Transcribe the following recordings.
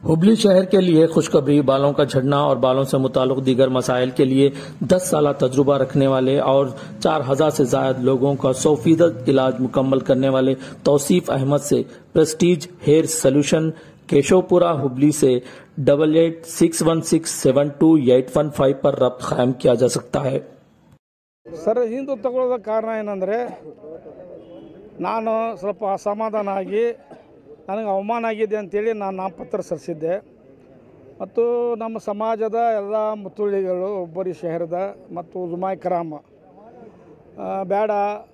हुबली शहर के लिए खुशखबरी बालों का झड़ना और बालों से मुताल्लिक दीगर मसाइल के लिए 10 साल तजुर्बा रखने वाले और 4000 से ज्यादा लोगों का सौ फीसद इलाज मुकम्मल करने वाले तौसीफ अहमद से prestige hair solution Keshavapura Hubli से double eight six one six seven two eight one five पर रब्त कायम किया जा सकता है ಸರ್ ಹಿಂದೂ ತಗೊಳ್ಳೋದಕ್ಕೆ ಕಾರಣ ಏನಂದರೆ ನಾನು ಸ್ವಲ್ಪ ಅಸಮಾಧಾನ ಆಗಿ ನನಗೆ ಅವಮಾನ ಆಗಿದೆ ಅಂತೇಳಿ ನಾನು ನಾಮಪತ್ರ ಸಲ್ಲಿಸಿದ್ದೆ ಮತ್ತು ನಮ್ಮ ಸಮಾಜದ ಎಲ್ಲ ಮುತ್ತುಳ್ಳಿಗಳು ಒಬ್ಬರಿ ಶಹರದ ಮತ್ತು ಉಜುಮಾಯ್ ಕರಾಮ ಆ, ಬೇಡ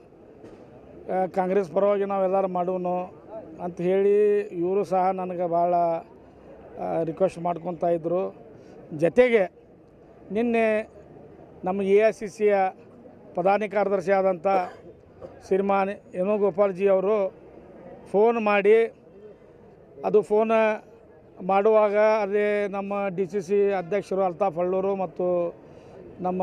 ಆ, ಕಾಂಗ್ರೆಸ್ ಪರವಾಗಿ ನಾವೆಲ್ಲರೂ ಮಾಡೋನು ಅಂತ ಹೇಳಿ ಇವರು ಸಹ ನನಗೆ ಭಾಳ ರಿಕ್ವೆಸ್ಟ್ ಮಾಡ್ಕೊತಾ ಇದ್ದರು ಜೊತೆಗೆ ನಿನ್ನೆ ನಮ್ಮ ಎ ಐ ಸಿ ಸಿಯ ಪ್ರಧಾನಿ ಕಾರ್ಯದರ್ಶಿ ಆದಂಥ ಶ್ರೀಮಾನ್ ವೇಣುಗೋಪಾಲ್ಜಿ ಅವರು ಫೋನ್ ಮಾಡಿ ಅದು ಫೋನ್ ಮಾಡುವಾಗ ಅದೇ ನಮ್ಮ ಡಿ ಸಿ ಸಿ ಅಧ್ಯಕ್ಷರು ಅಲ್ತಾಫ್ ಹಳ್ಳೂರು ಮತ್ತು ನಮ್ಮ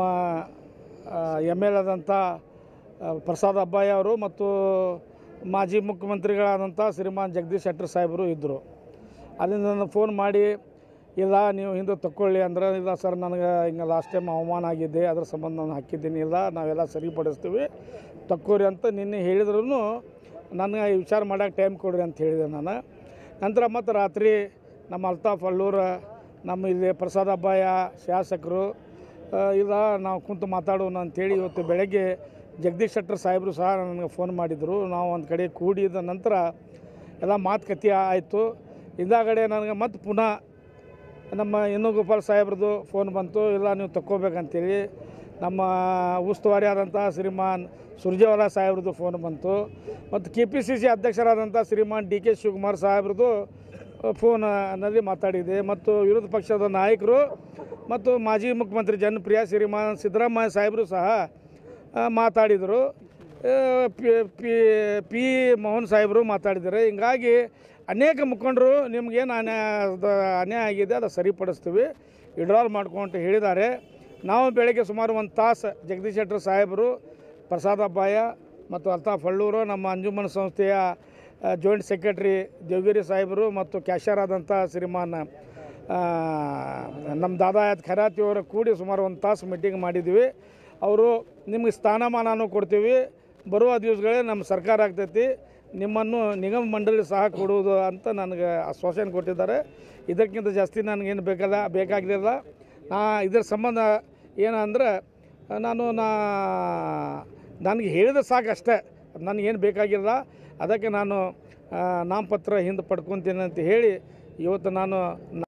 ಎಮ್ ಎಲ್ ಆದಂಥ ಆ, ಪ್ರಸಾದ್ ಅಬ್ಬಾಯಿ ಅವರು ಮತ್ತು ಮಾಜಿ ಮುಖ್ಯಮಂತ್ರಿಗಳಾದಂಥ ಶ್ರೀಮಾನ್ ಜಗದೀಶ್ ಶೆಟ್ಟರ್ ಸಾಹೇಬರು ಇದ್ದರು ಅಲ್ಲಿಂದ ನಾನು ಫೋನ್ ಮಾಡಿ ಇಲ್ಲ ನೀವು ಹಿಂದೆ ತಕ್ಕೊಳ್ಳಿ ಅಂದ್ರೆ ಇಲ್ಲ ಸರ್ ನನಗೆ ಹಿಂಗೆ ಲಾಸ್ಟ್ ಟೈಮ್ ಅವಮಾನ ಆಗಿದೆ ಅದ್ರ ಸಂಬಂಧ ನಾನು ಹಾಕಿದ್ದೀನಿ ಇಲ್ಲ ನಾವೆಲ್ಲ ಸರಿಪಡಿಸ್ತೀವಿ ತಕ್ಕೋರಿ ಅಂತ ನಿನ್ನೆ ಹೇಳಿದ್ರು ನನಗೆ ಈ ವಿಚಾರ ಮಾಡೋಕೆ ಟೈಮ್ ಕೊಡ್ರಿ ಅಂತ ಹೇಳಿದೆ ನಾನು ನಂತರ ಮತ್ತು ರಾತ್ರಿ ನಮ್ಮ ಅಲ್ತಾಫ್ ಅಲ್ಲೂರ ನಮ್ಮ ಇಲ್ಲಿ ಪ್ರಸಾದ್ ಅಬ್ಬಾಯ ಶಾಸಕರು ಆ, ಇಲ್ಲ ನಾವು ಕುಂತು ಮಾತಾಡೋಣ ಅಂತೇಳಿ ಇವತ್ತು ಬೆಳಗ್ಗೆ ಜಗದೀಶ್ ಶೆಟ್ಟರ್ ಸಾಹೇಬರು ಸಹ ನನಗೆ ಫೋನ್ ಮಾಡಿದರು ನಾವು ಒಂದು ಕಡೆ ಕೂಡಿದ ನಂತರ ಎಲ್ಲ ಮಾತುಕತೆ ಆಯಿತು ಇದಾಗಡೆ ನನಗೆ ಮತ್ತೆ ಪುನಃ ನಮ್ಮ ವೇಣುಗೋಪಾಲ್ ಸಾಹೇಬ್ರದ್ದು ಫೋನ್ ಬಂತು ಇಲ್ಲ ನೀವು ತಕ್ಕೋಬೇಕಂತೇಳಿ ನಮ್ಮ ಉಸ್ತುವಾರಿ ಆದಂಥ ಶ್ರೀಮಾನ್ ಸುರ್ಜೇವಾಲಾ ಸಾಹೇಬ್ರದ್ದು ಫೋನ್ ಬಂತು ಮತ್ತು ಕೆ ಪಿ ಸಿ ಸಿ ಅಧ್ಯಕ್ಷರಾದಂಥ ಶ್ರೀಮಾನ್ ಡಿ ಕೆ ಶಿವಕುಮಾರ್ ಸಾಹೇಬ್ರದ್ದು ಫೋನಲ್ಲಿ ಮಾತಾಡಿದೆ ಮತ್ತು ವಿರೋಧ ಪಕ್ಷದ ನಾಯಕರು ಮತ್ತು ಮಾಜಿ ಮುಖ್ಯಮಂತ್ರಿ ಜನಪ್ರಿಯ ಶ್ರೀಮಾನ್ ಸಿದ್ದರಾಮಯ್ಯ ಸಾಹೇಬರು ಸಹ ಆ, ಮಾತಾಡಿದರು ಆ, ಪಿ ಪಿ ಪಿ ಮೋಹನ್ ಸಾಹೇಬರು ಮಾತಾಡಿದ್ದಾರೆ ಹಿಂಗಾಗಿ ಅನೇಕ ಮುಖಂಡರು ನಿಮ್ಗೇನು ಅನ್ಯಾಯ ಅದು ಅನ್ಯಾಯ ಆಗಿದೆ ಅದು ಸರಿಪಡಿಸ್ತೀವಿ ವಿಡ್ರಾಲ್ ಮಾಡ್ಕೊಂತ ಹೇಳಿದ್ದಾರೆ ನಾವು ಬೆಳಗ್ಗೆ ಸುಮಾರು ಒಂದು ತಾಸು ಜಗದೀಶ್ ಶೆಟ್ಟರ್ ಸಾಹೇಬರು ಪ್ರಸಾದ್ ಅಬ್ಬಾಯ ಮತ್ತು ಅಲ್ತಾಫ್ ಹಳ್ಳೂರು ನಮ್ಮ ಅಂಜುಮನ್ ಸಂಸ್ಥೆಯ ಜಾಯಿಂಟ್ ಸೆಕ್ರೆಟರಿ ದೇವಗಿರಿ ಸಾಹೇಬರು ಮತ್ತು ಕ್ಯಾಶರ್ ಆದಂಥ ಶ್ರೀಮಾನ್ ಆ, ನಮ್ಮ ದಾದಾಯತ್ ಖರಾತಿ ಅವರು ಕೂಡಿ ಸುಮಾರು ಒಂದು ತಾಸು ಮೀಟಿಂಗ್ ಮಾಡಿದ್ವಿ ಅವರು ನಿಮಗೆ ಸ್ಥಾನಮಾನನೂ ಕೊಡ್ತೀವಿ ಬರುವ ದಿವಸಗಳೇ ನಮ್ಮ ಸರ್ಕಾರ ಆಗ್ತೈತಿ ನಿಮ್ಮನ್ನು ನಿಗಮ ಮಂಡಳಿ ಸಹ ಕೊಡುವುದು ಅಂತ ನನಗೆ ಆಶ್ವಾಸನೆ ಕೊಟ್ಟಿದ್ದಾರೆ ಇದಕ್ಕಿಂತ ಜಾಸ್ತಿ ನನಗೇನು ಬೇಕಲ್ಲ ಬೇಕಾಗಲಿಲ್ಲ ನಾ ಇದರ ಸಂಬಂಧ ಏನಂದ್ರೆ ನಾನು ನಾ ನನಗೆ ಹೇಳಿದ ಸಾಕಷ್ಟೇ ನನಗೇನು ಬೇಕಾಗಿಲ್ಲ ಅದಕ್ಕೆ ನಾನು ಆ, ನಾಮಪತ್ರ ಹಿಂದೆ ಪಡ್ಕೊತೀನಿ ಅಂತ ಹೇಳಿ ಇವತ್ತು ನಾನು